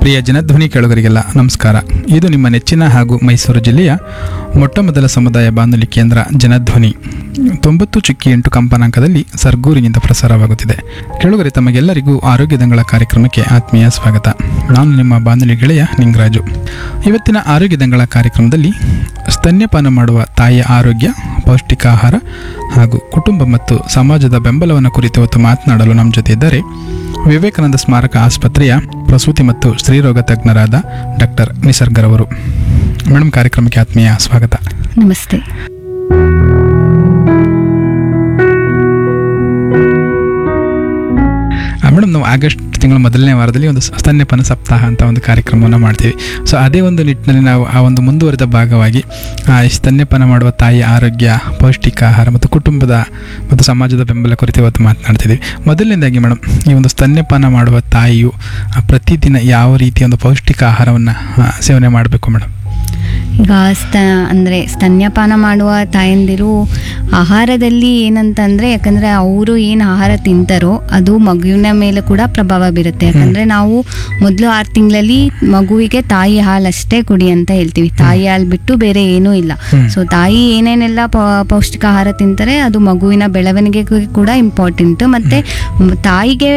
ಪ್ರಿಯ ಜನಧ್ವನಿ ಕೇಳುಗರಿಗೆಲ್ಲ ನಮಸ್ಕಾರ ಇದು ನಿಮ್ಮ ನೆಚ್ಚಿನ ಹಾಗೂ ಮೈಸೂರು ಜಿಲ್ಲೆಯ ಮೊಟ್ಟ ಮೊದಲ ಸಮುದಾಯ ಬಾನುಲಿ ಕೇಂದ್ರ ಜನಧ್ವನಿ ತೊಂಬತ್ತು ಚುಕ್ಕಿ ಎಂಟು ಕಂಪನಾಂಕದಲ್ಲಿ ಸರ್ಗೂರಿನಿಂದ ಪ್ರಸಾರವಾಗುತ್ತಿದೆ ಕೇಳುಗರೆ ತಮಗೆಲ್ಲರಿಗೂ ಆರೋಗ್ಯ ದಂಗಳ ಕಾರ್ಯಕ್ರಮಕ್ಕೆ ಆತ್ಮೀಯ ಸ್ವಾಗತ ನಾನು ನಿಮ್ಮ ಬಾನುಲಿ ಗೆಳೆಯ ನಿಂಗರಾಜು ಇವತ್ತಿನ ಆರೋಗ್ಯ ದಂಗಳ ಕಾರ್ಯಕ್ರಮದಲ್ಲಿ ಸ್ತನ್ಯಪಾನ ಮಾಡುವ ತಾಯಿಯ ಆರೋಗ್ಯ ಪೌಷ್ಟಿಕ ಆಹಾರ ಹಾಗೂ ಕುಟುಂಬ ಮತ್ತು ಸಮಾಜದ ಬೆಂಬಲವನ್ನು ಕುರಿತು ಇವತ್ತು ಮಾತನಾಡಲು ನಮ್ಮ ಜೊತೆ ಇದ್ದಾರೆ ವಿವೇಕಾನಂದ ಸ್ಮಾರಕ ಆಸ್ಪತ್ರೆಯ ಪ್ರಸೂತಿ ಮತ್ತು ಸ್ತ್ರೀರೋಗ ತಜ್ಞರಾದ ಡಾಕ್ಟರ್ ನಿಸರ್ಗರವರು ಮೇಡಮ್ ಕಾರ್ಯಕ್ರಮಕ್ಕೆ ಆತ್ಮೀಯ ಸ್ವಾಗತ ನಮಸ್ತೆ ಮೇಡಮ್ ನಾವು ಆಗಸ್ಟ್ ತಿಂಗಳ ಮೊದಲನೇ ವಾರದಲ್ಲಿ ಒಂದು ಸ್ತನ್ಯಪಾನ ಸಪ್ತಾಹ ಅಂತ ಒಂದು ಕಾರ್ಯಕ್ರಮವನ್ನು ಮಾಡ್ತೀವಿ ಸೊ ಅದೇ ಒಂದು ನಿಟ್ಟಿನಲ್ಲಿ ನಾವು ಆ ಒಂದು ಮುಂದುವರೆದ ಭಾಗವಾಗಿ ಆ, ಈ ಸ್ತನ್ಯಪಾನ ಮಾಡುವ ತಾಯಿಯ ಆರೋಗ್ಯ ಪೌಷ್ಟಿಕ ಆಹಾರ ಮತ್ತು ಕುಟುಂಬದ ಮತ್ತು ಸಮಾಜದ ಬೆಂಬಲ ಕುರಿತು ಇವತ್ತು ಮಾತನಾಡ್ತಿದ್ದೀವಿ ಮೊದಲನೇದಾಗಿ ಮೇಡಮ್ ಈ ಒಂದು ಸ್ತನ್ಯಪಾನ ಮಾಡುವ ತಾಯಿಯು ಆ, ಪ್ರತಿದಿನ ಯಾವ ರೀತಿಯ ಒಂದು ಪೌಷ್ಟಿಕ ಆಹಾರವನ್ನು ಸೇವನೆ ಮಾಡಬೇಕು ಮೇಡಮ್ ಈಗ ಸ್ತ ಅಂದರೆ ಸ್ತನ್ಯಪಾನ ಮಾಡುವ ತಾಯಂದಿರು ಆಹಾರದಲ್ಲಿ ಏನಂತಂದರೆ ಯಾಕಂದರೆ ಅವರು ಏನು ಆಹಾರ ತಿಂತಾರೋ ಅದು ಮಗುವಿನ ಮೇಲೆ ಕೂಡ ಪ್ರಭಾವ ಬೀರುತ್ತೆ ಯಾಕಂದರೆ ನಾವು ಮೊದಲು ಆರು ತಿಂಗಳಲ್ಲಿ ಮಗುವಿಗೆ ತಾಯಿ ಹಾಲು ಅಷ್ಟೇ ಕುಡಿ ಅಂತ ಹೇಳ್ತೀವಿ ತಾಯಿ ಹಾಲು ಬಿಟ್ಟು ಬೇರೆ ಏನೂ ಇಲ್ಲ ಹ್ಮ್. ಸೊ ತಾಯಿ ಏನೇನೆಲ್ಲ ಪ- ಪೌಷ್ಟಿಕ ಆಹಾರ ತಿಂತಾರೆ ಅದು ಮಗುವಿನ ಬೆಳವಣಿಗೆಗೂ ಕೂಡ ಇಂಪಾರ್ಟೆಂಟ್ ಮತ್ತು ತಾಯಿಗೆ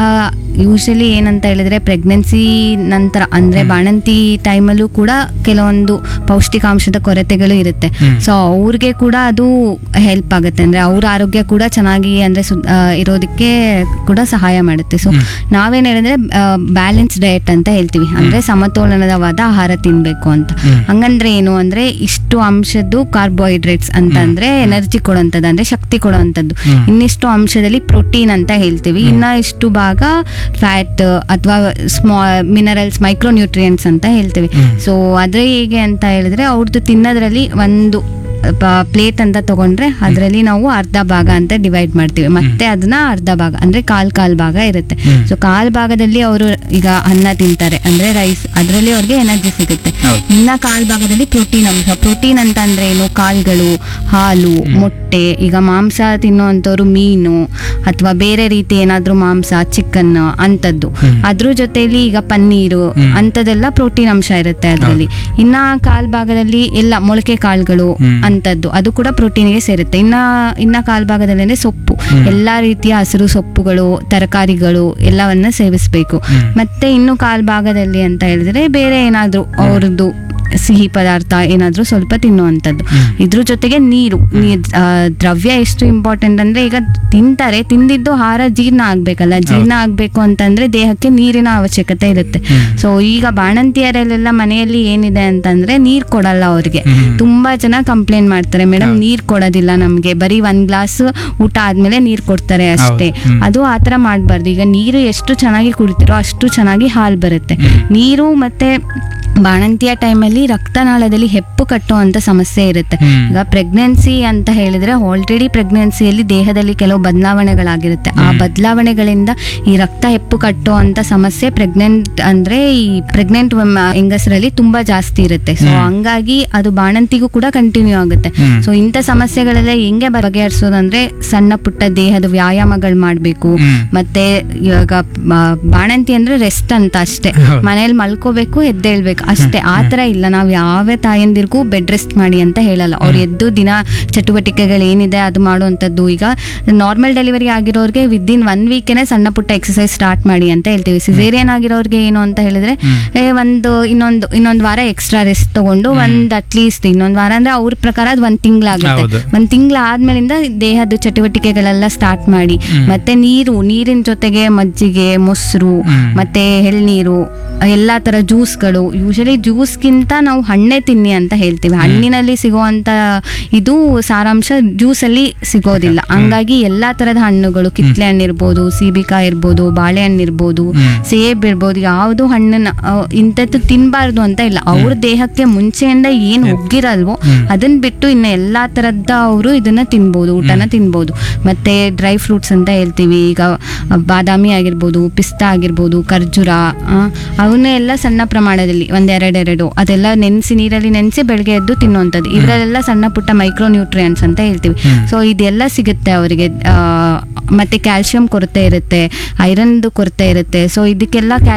ಯೂಶಲಿ ಏನಂತ ಹೇಳಿದ್ರೆ ಪ್ರೆಗ್ನೆನ್ಸಿ ನಂತರ ಅಂದರೆ ಬಾಣಂತಿ ಟೈಮಲ್ಲೂ ಕೂಡ ಕೆಲವೊಂದು ಪೌಷ್ಟಿಕಾಂಶದ ಕೊರತೆಗಳು ಇರುತ್ತೆ ಹ್ಮ್. ಸೊ ಅವ್ರಿಗೆ ಕೂಡ ಅದು ಹೆಲ್ಪ್ ಆಗುತ್ತೆ ಅಂದರೆ ಅವ್ರ ಆರೋಗ್ಯ ಕೂಡ ಚೆನ್ನಾಗಿ ಅಂದರೆ ಸು ಆ, ಇರೋದಕ್ಕೆ ಕೂಡ ಸಹಾಯ ಮಾಡುತ್ತೆ ಸೊ ಹ್ಮ್. ನಾವೇನು ಹೇಳಿದ್ರೆ ಬ್ಯಾಲೆನ್ಸ್ ಡಯಟ್ ಅಂತ ಹೇಳ್ತೀವಿ ಅಂದರೆ ಸಮತೋಲನವಾದ ಆಹಾರ ತಿನ್ನಬೇಕು ಅಂತ ಹ್ಮ್. ಹಂಗಂದ್ರೆ ಏನು ಅಂದ್ರೆ ಇಷ್ಟು ಅಂಶದ್ದು ಕಾರ್ಬೋಹೈಡ್ರೇಟ್ಸ್ ಅಂತ ಅಂದ್ರೆ ಎನರ್ಜಿ ಕೊಡುವಂಥದ್ದು ಅಂದ್ರೆ ಶಕ್ತಿ ಕೊಡುವಂಥದ್ದು ಹ್ಮ್. ಇನ್ನಿಷ್ಟು ಅಂಶದಲ್ಲಿ ಪ್ರೋಟೀನ್ ಅಂತ ಹೇಳ್ತೀವಿ ಇನ್ನ ಇಷ್ಟು ಭಾಗ ಫ್ಯಾಟ್ ಅಥವಾ ಸ್ಮಾ ಮಿನರಲ್ಸ್ ಮೈಕ್ರೋ ನ್ಯೂಟ್ರಿಯೆಂಟ್ಸ್ ಅಂತ ಹೇಳ್ತೀವಿ ಹ್ಮ್. ಸೊ ಅದ್ರೆ ಹೇಗೆ ಅಂತ ಹೇಳಿದ್ರೆ ಅವ್ರದ್ದು ತಿನ್ನೋದ್ರಲ್ಲಿ ಒಂದು ಪ್ಲೇಟ್ ಅಂತ ತಗೊಂಡ್ರೆ ಅದರಲ್ಲಿ ನಾವು ಅರ್ಧ ಭಾಗ ಅಂತ ಡಿವೈಡ್ ಮಾಡ್ತೀವಿ ಮತ್ತೆ ಅದನ್ನ ಅರ್ಧ ಭಾಗ ಅಂದ್ರೆ ಕಾಲ್ ಕಾಲ್ ಭಾಗ ಇರುತ್ತೆ ಹ್ಮ್. ಸೊ ಕಾಲ್ ಭಾಗದಲ್ಲಿ ಅವರು ಈಗ ಅನ್ನ ತಿಂತಾರೆ ಅಂದ್ರೆ ರೈಸ್ ಅದರಲ್ಲಿ ಅವ್ರಿಗೆ ಎನರ್ಜಿ ಸಿಗುತ್ತೆ ಹೌದು. ಇನ್ನ ಕಾಲ್ ಭಾಗದಲ್ಲಿ ಪ್ರೋಟೀನ್ ಅಂಶ ಪ್ರೋಟೀನ್ ಅಂತ ಅಂದ್ರೆ ಏನು ಕಾಳುಗಳು ಹಾಲು ಮೊಟ್ಟೆ ಈಗ ಮಾಂಸ ತಿನ್ನುವಂಥವ್ರು ಮೀನು ಅಥವಾ ಬೇರೆ ರೀತಿ ಏನಾದ್ರೂ ಮಾಂಸ ಚಿಕನ್ ಅಂತದ್ದು ಹ್ಮ್. ಅದ್ರ ಜೊತೆಲಿ ಈಗ ಪನ್ನೀರು ಹ್ಮ್. ಅಂತದೆಲ್ಲ ಪ್ರೋಟೀನ್ ಅಂಶ ಇರುತ್ತೆ ಅದರಲ್ಲಿ ಇನ್ನ ಕಾಲ್ ಭಾಗದಲ್ಲಿ ಎಲ್ಲ ಮೊಳಕೆ ಕಾಳುಗಳು ಹ್ಮ್. ಅಂತದ್ದು ಅದು ಕೂಡ ಪ್ರೋಟೀನ್ಗೆ ಸೇರುತ್ತೆ ಇನ್ನ ಇನ್ನ ಕಾಲ್ ಭಾಗದಲ್ಲಿ ಅಂದ್ರೆ ಸೊಪ್ಪು ಹ್ಮ್. ಎಲ್ಲಾ ರೀತಿಯ ಹಸಿರು ಸೊಪ್ಪುಗಳು ತರಕಾರಿಗಳು ಎಲ್ಲವನ್ನ ಸೇವಿಸಬೇಕು ಹ್ಮ್. ಮತ್ತೆ ಇನ್ನು ಕಾಲ್ ಭಾಗದಲ್ಲಿ ಅಂತ ಹೇಳಿದ್ರೆ ಬೇರೆ ಏನಾದ್ರೂ ಅವ್ರದ್ದು ಸಿಹಿ ಪದಾರ್ಥ ಏನಾದ್ರೂ ಸ್ವಲ್ಪ ತಿನ್ನುವಂಥದ್ದು ಹ್ಮ್. ಇದ್ರ ಜೊತೆಗೆ ನೀರು ನೀರ್ ಆ, ದ್ರವ್ಯ ಎಷ್ಟು ಇಂಪಾರ್ಟೆಂಟ್ ಅಂದ್ರೆ ಈಗ ತಿಂತಾರೆ ತಿಂದಿದ್ದು ಆಹಾರ ಜೀರ್ಣ ಆಗ್ಬೇಕಲ್ಲ ಜೀರ್ಣ ಆಗ್ಬೇಕು ಅಂತಂದ್ರೆ ದೇಹಕ್ಕೆ ನೀರಿನ ಅವಶ್ಯಕತೆ ಇರುತ್ತೆ ಹ್ಮ್. ಸೊ ಈಗ ಬಾಣಂತಿಯರಲ್ಲೆಲ್ಲ ಮನೆಯಲ್ಲಿ ಏನಿದೆ ಅಂತಂದ್ರೆ ನೀರ್ ಕೊಡಲ್ಲ ಅವ್ರಿಗೆ ಹ್ಮ್. ತುಂಬಾ ಜನ ಕಂಪ್ಲೇಂಟ್ ಮಾಡ್ತಾರೆ ಮೇಡಮ್ ಹೌದು. ನೀರ್ ಕೊಡೋದಿಲ್ಲ ನಮ್ಗೆ ಬರೀ ಒಂದ್ ಗ್ಲಾಸ್ ಊಟ ಆದ್ಮೇಲೆ ನೀರ್ ಕೊಡ್ತಾರೆ ಅಷ್ಟೇ ಹೌದು. ಹ್ಮ್. ಅದು ಆತರ ಮಾಡ್ಬಾರ್ದು ಈಗ ನೀರು ಎಷ್ಟು ಚೆನ್ನಾಗಿ ಕುಡಿತಿರೋ ಅಷ್ಟು ಚೆನ್ನಾಗಿ ಹಾಲು ಬರುತ್ತೆ ಹ್ಮ್. ನೀರು ಮತ್ತೆ ಬಾಣಂತಿಯ ಟೈಮಲ್ಲಿ ರಕ್ತನಾಳದಲ್ಲಿ ಹೆಪ್ಪು ಕಟ್ಟುವಂತ ಸಮಸ್ಯೆ ಇರುತ್ತೆ ಹ್ಮ್. ಈಗ ಪ್ರೆಗ್ನೆನ್ಸಿ ಅಂತ ಹೇಳಿದ್ರೆ ಆಲ್ರೆಡಿ ಪ್ರೆಗ್ನೆನ್ಸಿಯಲ್ಲಿ ದೇಹದಲ್ಲಿ ಕೆಲವು ಬದಲಾವಣೆಗಳಾಗಿರುತ್ತೆ ಆ ಬದಲಾವಣೆಗಳಿಂದ ಈ ರಕ್ತ ಹೆಪ್ಪು ಕಟ್ಟುವಂತ ಸಮಸ್ಯೆ ಪ್ರೆಗ್ನೆಂಟ್ ಅಂದ್ರೆ ಈ ಪ್ರೆಗ್ನೆಂಟ್ ಹೆಂಗಸರಲ್ಲಿ ತುಂಬಾ ಜಾಸ್ತಿ ಇರುತ್ತೆ ಸೊ ಹ್ಮ್. ಹಂಗಾಗಿ ಅದು ಬಾಣಂತಿಗೂ ಕೂಡ ಕಂಟಿನ್ಯೂ ಆಗುತ್ತೆ ಹ್ಮ್. ಸೊ ಇಂಥ ಸಮಸ್ಯೆಗಳೆಲ್ಲ ಹೆಂಗೆ ಬಗೆಹರಿಸೋದಂದ್ರೆ ಸಣ್ಣ ಪುಟ್ಟ ದೇಹದ ವ್ಯಾಯಾಮಗಳು ಮಾಡಬೇಕು ಹ್ಮ್. ಮತ್ತೆ ಇವಾಗ ಬ- ಬಾಣಂತಿ ಅಂದ್ರೆ ರೆಸ್ಟ್ ಅಂತ ಅಷ್ಟೇ ಹೌದು. ಮನೇಲಿ ಮಲ್ಕೋಬೇಕು ಎದ್ದೇಳ್ಬೇಕು ಅಷ್ಟೇ ಆ ಥರ ಇಲ್ಲ ನಾವು ಯಾವ ತಾಯಂದಿರ್ಗೂ ಬೆಡ್ ರೆಸ್ಟ್ ಮಾಡಿ ಅಂತ ಹೇಳಲ್ಲ ಅವ್ರು ಎದ್ದು ದಿನ ಚಟುವಟಿಕೆಗಳು ಏನಿದೆ ಅದು ಮಾಡುವಂಥದ್ದು ಈಗ ನಾರ್ಮಲ್ ಡೆಲಿವರಿ ಆಗಿರೋರಿಗೆ ವಿದಿನ್ ಒನ್ ವೀಕೆನೆ ಸಣ್ಣ ಪುಟ್ಟ ಎಕ್ಸಸೈಸ್ ಸ್ಟಾರ್ಟ್ ಮಾಡಿ ಅಂತ ಹೇಳ್ತೀವಿ ಸಿಸೇರಿಯನ್ ಆಗಿರೋರಿಗೆ ಏನು ಅಂತ ಹೇಳಿದ್ರೆ ಹ್ಮ್. ಏ, ಒಂದು ಇನ್ನೊಂದು ಇನ್ನೊಂದು ವಾರ ಎಕ್ಸ್ಟ್ರಾ ರೆಸ್ಟ್ ತಗೊಂಡು ಒಂದ್ ಅಟ್ಲೀಸ್ಟ್ ಇನ್ನೊಂದು ವಾರ ಅಂದ್ರೆ ಅವ್ರ ಪ್ರಕಾರ ಅದು ಒಂದ್ ತಿಂಗಳಾಗುತ್ತೆ ಹೌದು. ಒಂದ್ ತಿಂಗಳ ಆದ್ಮೇಲಿಂದ ದೇಹದ ಚಟುವಟಿಕೆಗಳೆಲ್ಲ ಸ್ಟಾರ್ಟ್ ಮಾಡಿ ಹ್ಮ್. ಮತ್ತೆ ನೀರು ನೀರಿನ ಜೊತೆಗೆ ಮಜ್ಜಿಗೆ ಮೊಸರು ಹ್ಮ್. ಮತ್ತೆ ಎಳ್ನೀರು ಎಲ್ಲಾ ತರ ಜ್ಯೂಸ್ಗಳು ಯೂಶಲಿ ಜ್ಯೂಸ್ಗಿಂತ ನಾವು ಹಣ್ಣೆ ತಿನ್ನಿ ಅಂತ ಹೇಳ್ತೀವಿ ಹಣ್ಣಿನಲ್ಲಿ ಸಿಗುವಂತ ಇದು ಸಾರಾಂಶ ಜ್ಯೂಸ್ ಅಲ್ಲಿ ಸಿಗೋದಿಲ್ಲ ಹಂಗಾಗಿ ಎಲ್ಲಾ ತರದ ಹಣ್ಣುಗಳು ಕಿತ್ಲೆ ಹಣ್ಣು ಇರ್ಬೋದು ಸೀಬಿಕಾಯಿ ಇರ್ಬೋದು ಬಾಳೆಹಣ್ಣು ಇರ್ಬೋದು ಹ್ಮ್. ಸೇಬ್ ಇರ್ಬೋದು ಯಾವುದು ಹಣ್ಣನ್ನ ಆ, ಇಂಥದ್ದು ತಿನ್ಬಾರ್ದು ಅಂತ ಇಲ್ಲ ಅವ್ರ ದೇಹಕ್ಕೆ ಮುಂಚೆಯಿಂದ ಏನ್ ಒಗ್ಗಿರಲ್ವೋ ಹ್ಮ್. ಅದನ್ನ ಬಿಟ್ಟು ಇನ್ನ ಎಲ್ಲಾ ತರದ ಅವರು ಇದನ್ನ ತಿನ್ಬೋದು ಊಟನ ತಿನ್ಬೋದು ಮತ್ತೆ ಡ್ರೈ ಫ್ರೂಟ್ಸ್ ಅಂತ ಹೇಳ್ತೀವಿ ಈಗ ಬಾದಾಮಿ ಆಗಿರ್ಬೋದು ಪಿಸ್ತಾ ಆಗಿರ್ಬೋದು ಖರ್ಜೂರ ಆ, ಅವನ್ನೇ ಎಲ್ಲ ಸಣ್ಣ ಪ್ರಮಾಣದಲ್ಲಿ ಒಂದ್ ಎರಡೆರಡು ಅದೆಲ್ಲ ನೆನೆಸಿ ನೀರಲ್ಲಿ ನೆನೆಸಿ ಬೆಳಗ್ಗೆ ಎದ್ದು ತಿನ್ನುವಂಥದ್ದು ಇದರಲ್ಲೆಲ್ಲ ಸಣ್ಣ ಪುಟ್ಟ ಮೈಕ್ರೋ ನ್ಯೂಟ್ರಿಯನ್ಸ್ ಅಂತ ಹೇಳ್ತೀವಿ ಹ್ಮ್. ಸೊ ಇದೆಲ್ಲ ಸಿಗುತ್ತೆ ಅವರಿಗೆ ಮತ್ತೆ ಕ್ಯಾಲ್ಸಿಯಂ ಕೊರತೆ ಇರುತ್ತೆ ಐರನ್ದು ಕೊರತೆ ಇರುತ್ತೆ ಸೊ ಇದಕ್ಕೆಲ್ಲ